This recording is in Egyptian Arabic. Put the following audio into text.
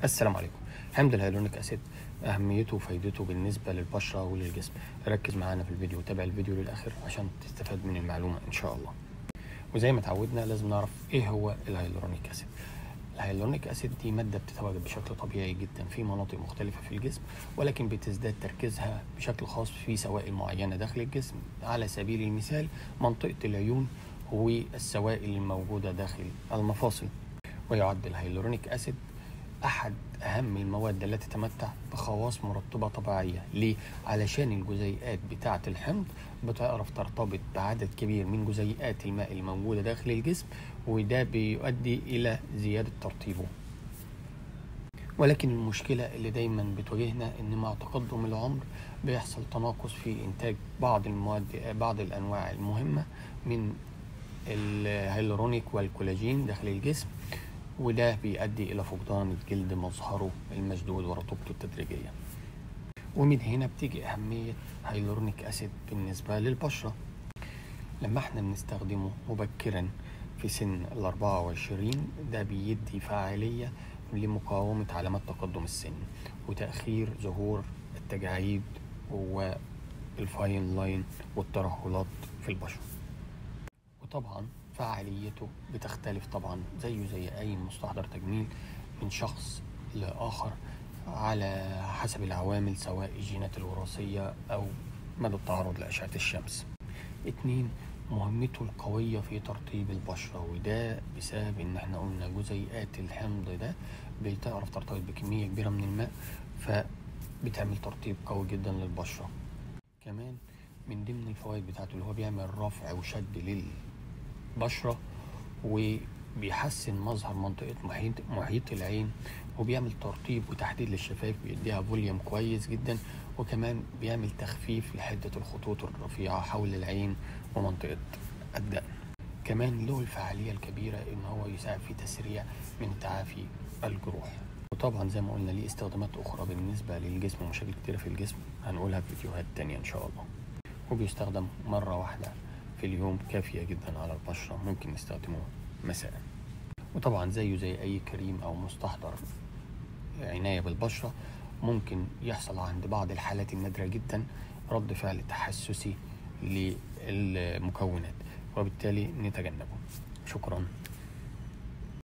السلام عليكم حمض الهيالورونيك اسيد اهميته وفايدته بالنسبه للبشره وللجسم ركز معانا في الفيديو وتابع الفيديو للاخر عشان تستفاد من المعلومه ان شاء الله وزي ما اتعودنا لازم نعرف ايه هو الهيالورونيك اسيد الهيالورونيك اسيد دي ماده بتتواجد بشكل طبيعي جدا في مناطق مختلفه في الجسم ولكن بتزداد تركيزها بشكل خاص في سوائل معينه داخل الجسم على سبيل المثال منطقه العيون والسوائل الموجوده داخل المفاصل ويعد الهيالورونيك اسيد احد اهم المواد التي تتمتع بخواص مرطبه طبيعيه ليه علشان الجزيئات بتاعه الحمض بتعرف ترتبط بعدد كبير من جزيئات الماء الموجوده داخل الجسم وده بيؤدي الى زياده ترطيبه ولكن المشكلة اللي دايما بتواجهنا ان مع تقدم العمر بيحصل تناقص في انتاج بعض المواد بعض الانواع المهمة من الهيلورونيك والكولاجين داخل الجسم وده بيؤدي إلى فقدان الجلد مظهره المشدود ورطوبته التدريجية ومن هنا بتيجي أهمية هيلورونيك أسيد بالنسبة للبشرة لما احنا بنستخدمه مبكرا في سن ال 24 ده بيدي فاعلية لمقاومة علامات تقدم السن وتأخير ظهور التجاعيد والفاين لاين والترهلات في البشرة وطبعا فعاليته بتختلف طبعا زيه زي أي مستحضر تجميل من شخص لآخر على حسب العوامل سواء الجينات الوراثية أو مدى التعرض لأشعة الشمس اتنين مهمته القوية في ترطيب البشرة وده بسبب ان احنا قلنا جزيئات الحمض ده بتعرف ترتبط بكمية كبيرة من الماء فبتعمل ترطيب قوي جدا للبشرة كمان من ضمن الفوائد بتاعته اللي هو بيعمل رفع وشد للبشرة وبيحسن مظهر منطقة محيط, محيط العين وبيعمل ترطيب وتحديد للشفايف بيديها فوليوم كويس جدا وكمان بيعمل تخفيف لحدة الخطوط الرفيعة حول العين ومنطقة الدقن كمان له الفعالية الكبيرة ان هو يساعد في تسريع من تعافي الجروح وطبعا زي ما قلنا ليه استخدامات اخرى بالنسبة للجسم ومشاكل كتيرة في الجسم هنقولها في فيديوهات تانية ان شاء الله وبيستخدم مرة واحدة في اليوم كافية جدا على البشرة ممكن نستخدمه مساء وطبعا زيه زي اي كريم او مستحضر عناية بالبشرة ممكن يحصل عند بعض الحالات النادرة جدا رد فعل تحسسي للمكونات وبالتالي نتجنبه شكرا